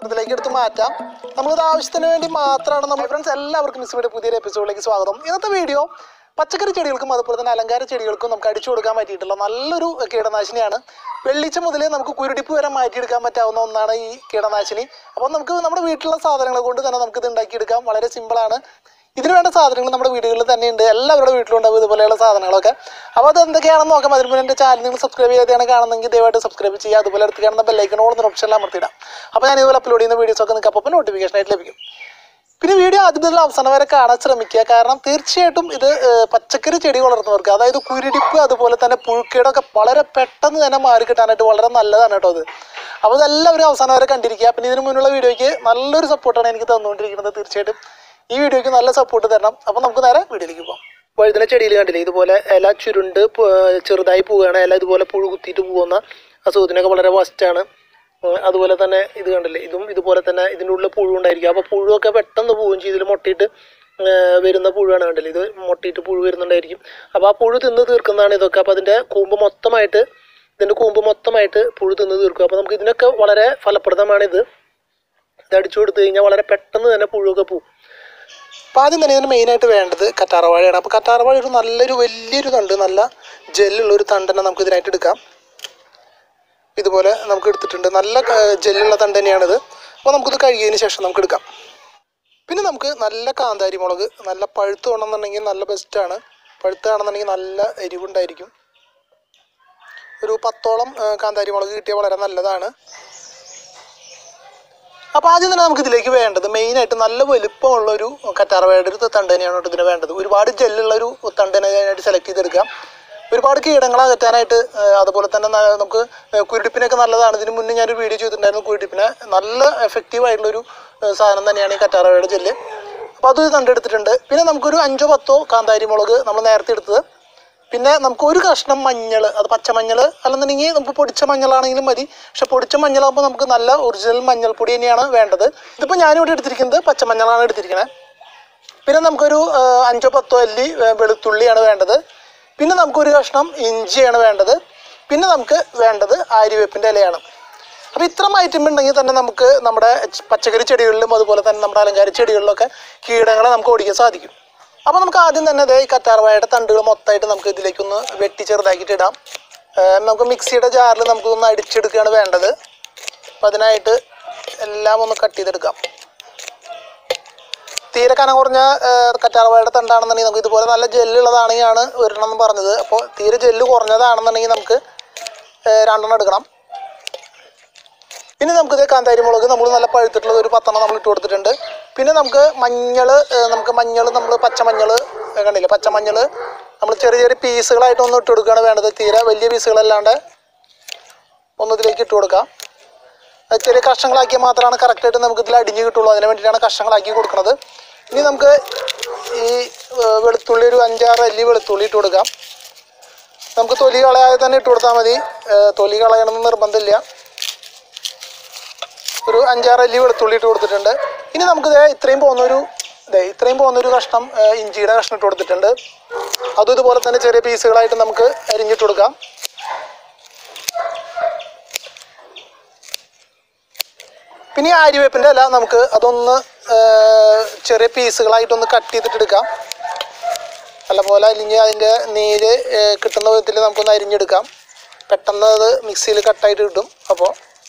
ഇതിലേക്ക് എടുത്ത് മാറ്റാം നമ്മളിത് ആവശ്യത്തിന് വേണ്ടി മാത്രമാണ് നമ്മൾ ഫ്രണ്ട്സ് എല്ലാവർക്കും മിസ്സിയുടെ പുതിയൊരു എപ്പിസോഡിലേക്ക് സ്വാഗതം ഇന്നത്തെ വീഡിയോ പച്ചക്കറി ചെടികൾക്കും അതുപോലെ തന്നെ അലങ്കാര ചെടികൾക്കും നമുക്ക് അടിച്ചു കൊടുക്കാൻ പറ്റിയിട്ടുള്ള നല്ലൊരു കീടനാശിനിയാണ് വെള്ളിച്ച മുതൽ നമുക്ക് കുരുടിപ്പ് വരെ മാറ്റിയെടുക്കാൻ പറ്റാവുന്ന ഒന്നാണ് ഈ കീടനാശിനി അപ്പോൾ നമുക്ക് നമ്മുടെ വീട്ടിലുള്ള സാധനങ്ങൾ കൊണ്ട് തന്നെ നമുക്ക് ഇത് ഉണ്ടാക്കിയെടുക്കാം വളരെ സിമ്പിളാണ് ഇതിന് വേണ്ട സാധനങ്ങൾ നമ്മുടെ വീടുകളിൽ തന്നെ ഉണ്ട് എല്ലാവരുടെ വീട്ടിലും ഉണ്ടാവും ഇതുപോലെയുള്ള സാധനങ്ങളൊക്കെ അപ്പോൾ അത് എന്തൊക്കെയാണെന്ന് നോക്കാം അതിന് മുന്നേ എൻ്റെ ചാനൽ നിങ്ങൾ സബ്സ്ക്രൈബ് ചെയ്യാതെയാണ് കാണുന്നെങ്കിൽ ദയവായിട്ട് സബ്സ്ക്രൈബ് ചെയ്യുക അതുപോലെ അടുത്ത് കാണുന്ന ബെല്ലൈക്കൺ ഓടുന്ന ഓപ്ഷനിൽ അമർത്തിയിടാം അപ്പോൾ ഞാൻ ഇതുപോലെ അപ്ലോഡ് ചെയ്യുന്ന വീഡിയോസ് ഒക്കെ നിങ്ങൾക്ക് അപ്പോൾ നോട്ടിഫിക്കേഷൻ ആയിട്ട് ലഭിക്കും പിന്നെ വീഡിയോ ആദ്യം മുതൽ അവസാനം വരെ കാണാൻ ശ്രമിക്കുക കാരണം തീർച്ചയായിട്ടും ഇത് ഏഹ്, പച്ചക്കറി ചെടി വളർത്തുന്നവർക്ക് അതായത് കുരുടിപ്പ് അതുപോലെ തന്നെ പുഴുക്കേടൊക്കെ വളരെ പെട്ടെന്ന് തന്നെ മാറി കിട്ടാനായിട്ട് വളരെ നല്ലതാണ് കേട്ടോ അത് അപ്പോൾ ഇതെല്ലാവരും അവസാനം വരെ കണ്ടിരിക്കുക പിന്നെ ഇതിന് മുന്നുള്ള വീഡിയോയ്ക്ക് നല്ലൊരു സപ്പോർട്ടാണ് എനിക്ക് തന്നുകൊണ്ടിരിക്കുന്നത് തീർച്ചയായിട്ടും ഈ വീഡിയോയ്ക്ക് നല്ല സപ്പോർട്ട് തരണം അപ്പോൾ നമുക്ക് നേരെ വീഡിയോയിലേക്ക് പോകാം വഴുതന ചെടിയിൽ കണ്ടില്ലേ ഇതുപോലെ ഇല ചുരുണ്ട് പു- ചെറുതായി പോവുകയാണ് ഇല ഇതുപോലെ പുഴു കുത്തിയിട്ട് പോകുന്ന അസുഖത്തിനൊക്കെ വളരെ വസ്റ്റാണ് ഏഹ് അതുപോലെ തന്നെ ഇത് കണ്ടില്ലേ ഇതും ഇതുപോലെ തന്നെ ഇതിൻ്റെ ഉള്ളിൽ പുഴു ഉണ്ടായിരിക്കും അപ്പോൾ പുഴുവൊക്കെ പെട്ടെന്ന് പോവുകയും ചെയ്യും ഇതിൽ മുട്ടയിട്ട് ഏഹ് വരുന്ന പുഴുവാണ് കണ്ടില്ലേ ഇത് മുട്ടയിട്ട് പുഴു വരുന്നുണ്ടായിരിക്കും അപ്പോൾ ആ പുഴു തിന്ന് തീർക്കുന്നതാണ് ഇതൊക്കെ അപ്പോൾ അതിൻ്റെ കൂമ്പ് മൊത്തമായിട്ട് ഇതിൻ്റെ കൂമ്പ് മൊത്തമായിട്ട് പുഴു തിന്ന് തീർക്കും അപ്പോൾ നമുക്ക് ഇതിനൊക്കെ വളരെ ഫലപ്രദമാണിത് ഇത് അടിച്ചു കൊടുത്തു കഴിഞ്ഞാൽ വളരെ പെട്ടെന്ന് തന്നെ പുഴുവൊക്കെ പോവും അപ്പോൾ ആദ്യം തന്നെ ഇതിന് മെയിനായിട്ട് വേണ്ടത് കറ്റാറവാഴയാണ് അപ്പോൾ കറ്റാറവാഴ ഒരു നല്ലൊരു വലിയൊരു തണ്ട് നല്ല ജെല്ലുള്ള ഒരു തണ്ടെന്നെ നമുക്ക് ഇതിനായിട്ട് എടുക്കാം ഇതുപോലെ നമുക്ക് എടുത്തിട്ടുണ്ട് നല്ല ക- ജെല്ലുള്ള തണ്ട് തന്നെയാണിത് അപ്പോൾ നമുക്കിത് കഴുകിയതിന് ശേഷം നമുക്ക് എടുക്കാം പിന്നെ നമുക്ക് നല്ല കാന്താരി മുളക് നല്ല പഴുത്ത് വേണമെന്നുണ്ടെങ്കിൽ നല്ല ബെസ്റ്റാണ് പഴുത്താണെന്നുണ്ടെങ്കിൽ നല്ല എരിവുണ്ടായിരിക്കും ഒരു പത്തോളം ആ, കാന്താരി മുളക് കിട്ടിയാൽ വളരെ നല്ലതാണ് അപ്പോൾ ആദ്യം തന്നെ നമുക്ക് ഇതിലേക്ക് വേണ്ടത് മെയിനായിട്ട് നല്ല വലുപ്പമുള്ള ഒരു കറ്റാർവാഴയുടെ ഒരു തണ്ട് തന്നെയാണ് കേട്ടോ ഇതിന് വേണ്ടത് ഒരുപാട് ജെല്ലുള്ള ഒരു തണ്ട് തന്നെ അതിനായിട്ട് സെലക്ട് ചെയ്തെടുക്കാം ഒരുപാട് കീടങ്ങൾ അകറ്റാനായിട്ട് ആ, അതുപോലെ തന്നെ ന- നമുക്ക് കുരുടിപ്പിനൊക്കെ നല്ലതാണ് ഇതിന് മുന്നേ ഞാനൊരു വീഡിയോ ചെയ്തിട്ടുണ്ടായിരുന്നു കുരുടിപ്പിനെ നല്ല എഫക്റ്റീവ് ആയിട്ടുള്ളൊരു ആ, സാധനം തന്നെയാണ് ഈ കറ്റാർവാഴയുടെ ജെല്ല് അപ്പോൾ അത് കണ്ടെടുത്തിട്ടുണ്ട് പിന്നെ നമുക്കൊരു അഞ്ചോ പത്തോ കാന്താരി മുളക് നമ്മൾ നേരത്തെ എടുത്തത് പിന്നെ നമുക്ക് ഒരു കഷ്ണം മഞ്ഞൾ അത് പച്ചമഞ്ഞൾ അല്ലെന്നുണ്ടെങ്കിൽ നമുക്ക് പൊടിച്ച മഞ്ഞളാണെങ്കിലും മതി പക്ഷെ പൊടിച്ച മഞ്ഞളാകുമ്പോൾ നമുക്ക് നല്ല ഒറിജിനൽ മഞ്ഞൾപ്പൊടി തന്നെയാണ് വേണ്ടത് ഇതിപ്പോൾ ഞാനിവിടെ എടുത്തിരിക്കുന്നത് പച്ചമഞ്ഞളാണ് എടുത്തിരിക്കുന്നത് പിന്നെ നമുക്കൊരു ആ, അഞ്ചോ പത്തോ അല്ലി ആ, വെളുത്തുള്ളിയാണ് വേണ്ടത് പിന്നെ നമുക്കൊരു കഷ്ണം ഇഞ്ചിയാണ് വേണ്ടത് പിന്നെ നമുക്ക് വേണ്ടത് ആര്യവേപ്പിൻ്റെ ഇലയാണ് അപ്പോൾ ഇത്രയും ഐറ്റം ഉണ്ടെങ്കിൽ തന്നെ നമുക്ക് നമ്മുടെ ച- പച്ചക്കറി ചെടികളിലും അതുപോലെ തന്നെ നമ്മുടെ അലങ്കാര ചെടികളിലൊക്കെ കീടങ്ങളെ നമുക്ക് ഓടിക്കാൻ സാധിക്കും അപ്പോൾ നമുക്ക് ആദ്യം തന്നെ അതേ ഈ കറ്റാർവാഴയുടെ തണ്ടുകൾ മൊത്തമായിട്ട് നമുക്ക് ഇതിലേക്കൊന്ന് വെട്ടി ചെറുതാക്കിയിട്ട് ഇടാം ആ, നമുക്ക് മിക്സിയുടെ ജാറിൽ നമുക്കൊന്ന് അടിച്ചെടുക്കുകയാണ് വേണ്ടത് അപ്പോൾ അതിനായിട്ട് എല്ലാം ഒന്ന് കട്ട് ചെയ്തെടുക്കാം തീരെ കനം കുറഞ്ഞ കറ്റാർവാഴയുടെ തണ്ടാണെന്നുണ്ടെങ്കിൽ നമുക്ക് ഇതുപോലെ നല്ല ജെല്ലുള്ളതാണെങ്കിലാണ് ഒരെണ്ണം എന്ന് പറഞ്ഞത് അപ്പോൾ തീരെ ജെല്ല് കുറഞ്ഞതാണെന്നുണ്ടെങ്കിൽ നമുക്ക് ഏഹ് രണ്ടെണ്ണം എടുക്കണം ഇനി നമുക്കിത് കാന്താരി മുളക് നമ്മൾ നല്ല പഴുത്തിട്ടുള്ളത് ഒരു പത്തെണ്ണം നമ്മൾ ഇട്ട് കൊടുത്തിട്ടുണ്ട് പിന്നെ നമുക്ക് മഞ്ഞൾ നമുക്ക് മഞ്ഞൾ നമ്മൾ പച്ചമഞ്ഞൾ കണ്ടില്ലേ പച്ചമഞ്ഞൾ നമ്മൾ ചെറിയ ചെറിയ പീസുകളായിട്ട് ഒന്ന് ഇട്ട് കൊടുക്കുകയാണ് വേണ്ടത് തീരെ വലിയ പീസുകളല്ലാണ്ട് ഒന്ന് ഇതിലേക്ക് ഇട്ട് കൊടുക്കാം അത് ചെറിയ കഷ്ണങ്ങളാക്കിയാൽ മാത്രമാണ് കറക്റ്റായിട്ട് നമുക്ക് ഇതിൽ അടിഞ്ഞ് കിട്ടുള്ളൂ അതിന് വേണ്ടിയിട്ടാണ് കഷ്ണങ്ങളാക്കി കൊടുക്കുന്നത് ഇനി നമുക്ക് ഈ ഏഹ്, വെളുത്തുള്ളി ഒരു അഞ്ചാറ് അല്ലി വെളുത്തുള്ളി ഇട്ട് കൊടുക്കാം നമുക്ക് തൊലി കളയാതെ തന്നെ ഇട്ട് കൊടുത്താൽ മതി ഏഹ്, തൊലി കളയണമെന്ന് നിർബന്ധമില്ല ഒരു അഞ്ചാറ് അല്ലി വെളുത്തുള്ളി ഇട്ട് കൊടുത്തിട്ടുണ്ട് ഇനി നമുക്ക് ദേ ഇത്രയും പോകുന്നൊരു ദേ ഇത്രയും പോകുന്നൊരു കഷ്ണം ഏഹ്, ഇഞ്ചിയുടെ കഷ്ണം ഇട്ട് കൊടുത്തിട്ടുണ്ട് അതും ഇതുപോലെ തന്നെ ചെറിയ പീസുകളായിട്ട് നമുക്ക് അരിഞ്ഞിട്ട് കൊടുക്കാം പിന്നെ ഈ ആര്യവേപ്പിൻ്റെ ഇല നമുക്ക് അതൊന്ന് ആ, ചെറിയ പീസുകളായിട്ടൊന്ന് കട്ട് ചെയ്തിട്ട് എടുക്കാം നല്ലപോലെ അരിഞ്ഞ് അതിൻ്റെ നീര് ആ, കിട്ടുന്ന വിധത്തിൽ നമുക്കൊന്ന് അരിഞ്ഞെടുക്കാം പെട്ടെന്ന് അത് മിക്സിയിൽ കട്ടായിട്ട് കിട്ടും അപ്പോൾ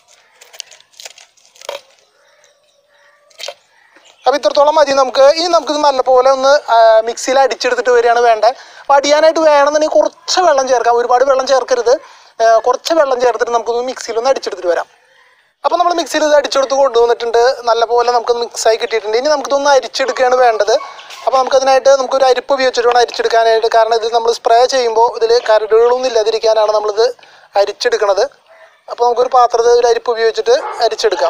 അപ്പോൾ ഇത്രത്തോളം മതി നമുക്ക് ഇനി നമുക്കിത് നല്ലപോലെ ഒന്ന് ആ, മിക്സിയിൽ അടിച്ചെടുത്തിട്ട് വരികയാണ് വേണ്ടത് അപ്പോൾ അടിയാനായിട്ട് വേണമെന്നുണ്ടെങ്കിൽ കുറച്ച് വെള്ളം ചേർക്കാം ഒരുപാട് വെള്ളം ചേർക്കരുത് ആ, കുറച്ച് വെള്ളം ചേർത്തിട്ട് നമുക്കൊന്ന് മിക്സിയിൽ ഒന്ന് അടിച്ചെടുത്തിട്ട് വരാം അപ്പോൾ നമ്മൾ മിക്സിയിൽ ഇത് അടിച്ചെടുത്ത് കൊണ്ടുവന്നിട്ടുണ്ട് നല്ലപോലെ നമുക്ക് മിക്സായി കിട്ടിയിട്ടുണ്ട് ഇനി നമുക്കിതൊന്ന് അരിച്ചെടുക്കുകയാണ് വേണ്ടത് അപ്പോൾ നമുക്കതിനായിട്ട് നമുക്കൊരു അരിപ്പ് ഉപയോഗിച്ചിട്ട് വേണം അരിച്ചെടുക്കാനായിട്ട് കാരണം ഇത് നമ്മൾ സ്പ്രേ ചെയ്യുമ്പോൾ ഇതിൽ കരടുകളൊന്നും ഇല്ലാതിരിക്കാനാണ് നമ്മളിത് അരിച്ചെടുക്കണത് അപ്പോൾ നമുക്കൊരു പാത്രത്തിൽ ഒരു അരിപ്പ് ഉപയോഗിച്ചിട്ട് അരിച്ചെടുക്കാം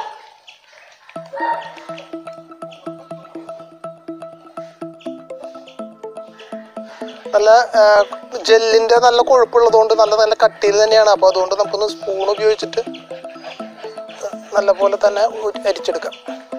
നല്ല ജെല്ലിൻ്റെ നല്ല കൊഴുപ്പുള്ളതുകൊണ്ട് നല്ല നല്ല കട്ടിയിൽ തന്നെയാണ് അപ്പോൾ അതുകൊണ്ട് നമുക്കൊന്ന് സ്പൂൺ ഉപയോഗിച്ചിട്ട് നല്ലപോലെ തന്നെ ഊ- അരിച്ചെടുക്കാം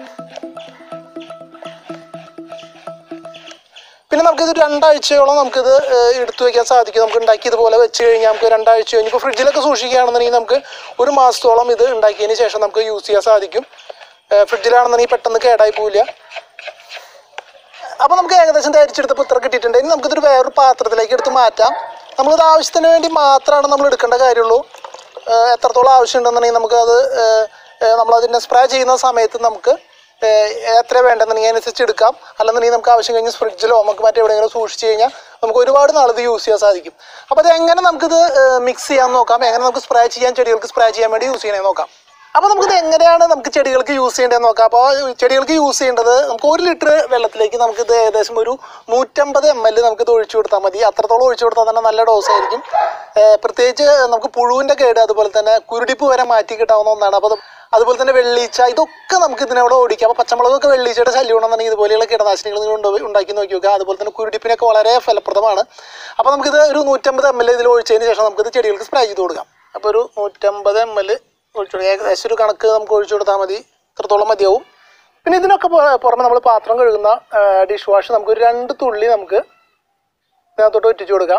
പിന്നെ നമുക്കിത് രണ്ടാഴ്ചയോളം നമുക്കിത് ഏഹ്, എടുത്തു വെക്കാൻ സാധിക്കും നമുക്ക് ഉണ്ടാക്കി ഇതുപോലെ വെച്ച് കഴിഞ്ഞാൽ നമുക്ക് രണ്ടാഴ്ച കഴിഞ്ഞ് ഇപ്പോൾ ഫ്രിഡ്ജിലൊക്കെ സൂക്ഷിക്കുകയാണെന്നുണ്ടെങ്കിൽ നമുക്ക് ഒരു മാസത്തോളം ഇത് ഉണ്ടാക്കിയതിന് ശേഷം നമുക്ക് യൂസ് ചെയ്യാൻ സാധിക്കും ഫ്രിഡ്ജിലാണെന്നുണ്ടെങ്കിൽ പെട്ടെന്ന് കേടായി പോവില്ല അപ്പോൾ നമുക്ക് ഏകദേശം തയ്ച്ചെടുത്തപ്പോൾ ഇത്ര കിട്ടിയിട്ടുണ്ട് ഇനി നമുക്കിതൊരു വേറൊരു പാത്രത്തിലേക്ക് എടുത്ത് മാറ്റാം നമ്മളിത് ആവശ്യത്തിന് വേണ്ടി മാത്രമാണ് നമ്മൾ എടുക്കേണ്ട കാര്യമുള്ളൂ ഏഹ് എത്രത്തോളം ആവശ്യമുണ്ടെന്നുണ്ടെങ്കിൽ നമുക്കത് ഏഹ് ഏഹ് നമ്മളതിനെ സ്പ്രേ ചെയ്യുന്ന സമയത്ത് നമുക്ക് ഏഹ് എത്ര വേണ്ടെന്നുണ്ടെങ്കിൽ അതിനനുസരിച്ച് എടുക്കാം അല്ലെന്നുണ്ടെങ്കിൽ നമുക്ക് ആവശ്യം കഴിഞ്ഞ് ഫ്രിഡ്ജിലോ നമുക്ക് മറ്റെവിടെയെങ്കിലും സൂക്ഷിച്ച് കഴിഞ്ഞാൽ നമുക്ക് ഒരുപാട് നാൾ ഇത് യൂസ് ചെയ്യാൻ സാധിക്കും അപ്പോൾ അത് എങ്ങനെ നമുക്കിത് മിക്സ് ചെയ്യാൻ നോക്കാം എങ്ങനെ നമുക്ക് സ്പ്രേ ചെയ്യാൻ ചെടികൾക്ക് സ്പ്രേ ചെയ്യാൻ വേണ്ടി യൂസ് ചെയ്യണേ നോക്കാം അപ്പോൾ നമുക്കിത് എങ്ങനെയാണ് നമുക്ക് ചെടികൾക്ക് യൂസ് ചെയ്യേണ്ടതെന്ന് നോക്കാം അപ്പോൾ ചെടികൾക്ക് യൂസ് ചെയ്യേണ്ടത് നമുക്ക് ഒരു ലിറ്റർ വെള്ളത്തിലേക്ക് നമുക്കിത് ഏകദേശം ഒരു നൂറ്റമ്പത് എം എൽ നമുക്കിത് ഒഴിച്ചു കൊടുത്താൽ മതി അത്രത്തോളം ഒഴിച്ചു കൊടുത്താൽ തന്നെ നല്ല ഡോസ് ആയിരിക്കും ഏഹ് പ്രത്യേകിച്ച് നമുക്ക് പുഴുവിൻ്റെ കേട് അതുപോലെ തന്നെ കുരുടിപ്പ് വരെ മാറ്റി കിട്ടാവുന്ന ഒന്നാണ് അപ്പോൾ അത് അതുപോലെ തന്നെ വെള്ളീച്ച ഇതൊക്കെ നമുക്ക് ഇതിനവിടെ ഓടിക്കാം അപ്പോൾ പച്ചമുളകൊക്കെ വെള്ളീച്ചയുടെ ശല്യം ഉണ്ടെന്നുണ്ടെങ്കിൽ ഇതുപോലെയുള്ള കീടനാശിനികൾ നിങ്ങൾ ഉണ്ടോ ഉണ്ടാക്കി നോക്കി നോക്കുക അതുപോലെ തന്നെ കുരുടിപ്പിനൊക്കെ വളരെ ഫലപ്രദമാണ് അപ്പോൾ നമുക്കിത് ഒരു നൂറ്റമ്പത് എം എൽ ഇതിൽ ഒഴിച്ചതിന് ശേഷം നമുക്കിത് ചെടികൾക്ക് സ്പ്രേ ചെയ്ത് കൊടുക്കാം അപ്പോൾ ഒരു നൂറ്റമ്പത് എം എൽ ഒഴിച്ചു കൊടുക്കാം ഏകദേശം ഒരു കണക്ക് നമുക്ക് ഒഴിച്ചു കൊടുത്താൽ മതി ഇത്രത്തോളം മതിയാവും പിന്നെ ഇതിനൊക്കെ പുറ- പുറമെ നമ്മൾ പാത്രം കഴുകുന്ന ഡിഷ് വാഷ് നമുക്ക് ഒരു രണ്ട് തുള്ളി നമുക്ക് ഇതിനകത്തോട്ട് ഒറ്റിച്ചു കൊടുക്കാം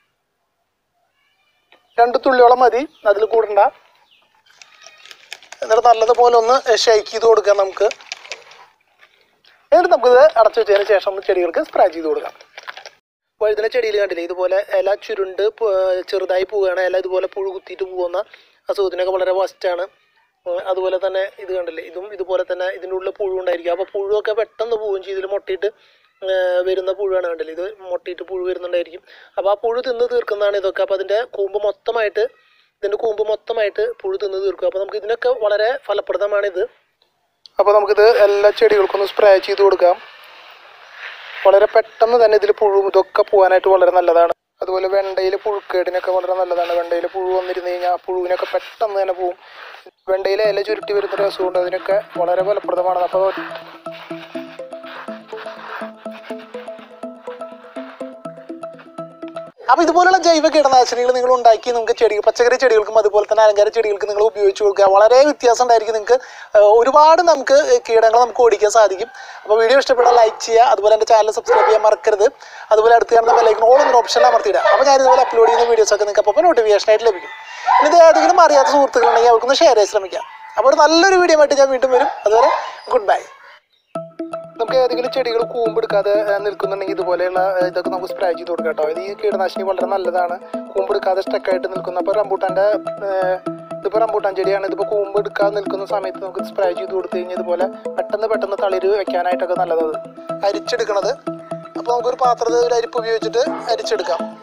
രണ്ട് തുള്ളിയോളം മതി അതിൽ കൂടണ്ട എന്നിട്ട് നല്ലതുപോലെ ഒന്ന് ഷെയ്ക്ക് ചെയ്ത് കൊടുക്കാം നമുക്ക് എന്നിട്ട് നമുക്കിത് അടച്ചു വെച്ചതിന് ശേഷം ഒന്ന് ചെടികൾക്ക് സ്പ്രേ ചെയ്ത് കൊടുക്കാം വഴുതന ചെടിയിൽ കണ്ടില്ലേ ഇതുപോലെ ഇല ചുരുണ്ട് പു- ചെറുതായി പോവുകയാണ് ഇല ഇതുപോലെ പുഴു കുത്തിയിട്ട് പോകുന്ന അസുഖത്തിനൊക്കെ വളരെ വസ്റ്റാണ് അതുപോലെ തന്നെ ഇത് കണ്ടില്ലേ ഇതും ഇതുപോലെ തന്നെ ഇതിൻ്റെ ഉള്ളിൽ പുഴു ഉണ്ടായിരിക്കും അപ്പോൾ പുഴുവൊക്കെ പെട്ടെന്ന് പോവുകയും ചെയ്ത് ഇതിൽ മുട്ടയിട്ട് ഏർ വരുന്ന പുഴുവാണ് കണ്ടില്ലേ ഇത് മുട്ടയിട്ട് പുഴു വരുന്നുണ്ടായിരിക്കും അപ്പോൾ ആ പുഴു തിന്ന് തീർക്കുന്നതാണ് ഇതൊക്കെ അപ്പോൾ അതിൻ്റെ കൂമ്പ് മൊത്തമായിട്ട് ഇതിൻ്റെ കൂമ്പ് മൊത്തമായിട്ട് പുഴു തിന്ന് തീർക്കും അപ്പോൾ നമുക്ക് ഇതിനൊക്കെ വളരെ ഫലപ്രദമാണിത് അപ്പോൾ നമുക്കിത് എല്ലാ ചെടികൾക്കൊന്ന് സ്പ്രേ ചെയ്ത് കൊടുക്കാം വളരെ പെട്ടെന്ന് തന്നെ ഇതിൽ പുഴു ഇതൊക്കെ പോകാനായിട്ട് വളരെ നല്ലതാണ് അതുപോലെ വെണ്ടയിൽ പുഴുക്കേടിനൊക്കെ വളരെ നല്ലതാണ് വെണ്ടയിൽ പുഴു വന്നിരുന്ന് കഴിഞ്ഞാൽ ആ പുഴുവിനൊക്കെ പെട്ടെന്ന് തന്നെ പോവും വെണ്ടയിലെ ഇല ചുരുട്ടി വരുന്നൊരു അസുഖമുണ്ട് അതിനൊക്കെ വളരെ ഫലപ്രദമാണ് അപ്പോൾ അപ്പോൾ ഇതുപോലുള്ള ജൈവ കീടനാശിനികൾ നിങ്ങൾ ഉണ്ടാക്കി നിങ്ങൾക്ക് ചെടികൾ പച്ചക്കറി ചെടികൾക്കും അതുപോലെ തന്നെ അലങ്കാര ചെടികൾക്കും നിങ്ങൾ ഉപയോഗിച്ച് കൊടുക്കുക വളരെ വ്യത്യാസം ഉണ്ടായിരിക്കും നിങ്ങൾക്ക് ഏഹ്, ഒരുപാട് നമുക്ക് കീടങ്ങൾ നമുക്ക് ഓടിക്കാൻ സാധിക്കും അപ്പോൾ വീഡിയോ ഇഷ്ടപ്പെട്ടാൽ ലൈക്ക് ചെയ്യുക അതുപോലെ എൻ്റെ ചാനൽ സബ്സ്ക്രൈബ് ചെയ്യാൻ മറക്കരുത് അതുപോലെ അടുത്ത് കാണുന്ന ബെല്ലൈക്കൺ ഓൾ എന്നൊരു ഓപ്ഷൻ അമർത്തിയിടുക അപ്പോൾ ഞാൻ ഇതുപോലെ അപ്ലോഡ് ചെയ്യുന്ന വീഡിയോസ് ഒക്കെ നിങ്ങൾക്ക് അപ്പോൾ നോട്ടിഫിക്കേഷൻ ആയിട്ട് ലഭിക്കും ഇനി ഇത് ഏതെങ്കിലും അറിയാത്ത സുഹൃത്തുക്കളുണ്ടെങ്കിൽ അവർക്കൊന്ന് ഷെയർ ചെയ്യാൻ ശ്രമിക്കാം അപ്പോൾ ഒരു നല്ലൊരു വീഡിയോ ആയിട്ട് ഞാൻ വീണ്ടും വരും അതുവരെ ഗുഡ് ബൈ നമുക്ക് ഏതെങ്കിലും ചെടികൾ കൂമ്പെടുക്കാതെ ഏഹ്, നിൽക്കുന്നുണ്ടെങ്കിൽ ഇതുപോലെയുള്ള ഏഹ്, ഇതൊക്കെ നമുക്ക് സ്പ്രേ ചെയ്ത് കൊടുക്കാം കേട്ടോ ഇത് ഈ കീടനാശിനി വളരെ നല്ലതാണ് കൂമ്പെടുക്കാതെ സ്റ്റക്കായിട്ട് നിൽക്കുന്ന അപ്പോൾ റംബൂട്ടാൻ്റെ ഇതിപ്പോൾ റംബൂട്ടാൻ ചെടിയാണ് ഇതിപ്പോൾ കൂമ്പെടുക്കാതെ നിൽക്കുന്ന സമയത്ത് നമുക്ക് സ്പ്രേ ചെയ്ത് കൊടുത്തു കഴിഞ്ഞാൽ ഇതുപോലെ പെട്ടെന്ന് പെട്ടെന്ന് തളിര് വെക്കാനായിട്ടൊക്കെ നല്ലതാണ് അരിച്ചെടുക്കണത് അപ്പോൾ നമുക്കൊരു പാത്രത്തിൽ ഒരു അരിപ്പ് ഉപയോഗിച്ചിട്ട് അരിച്ചെടുക്കാം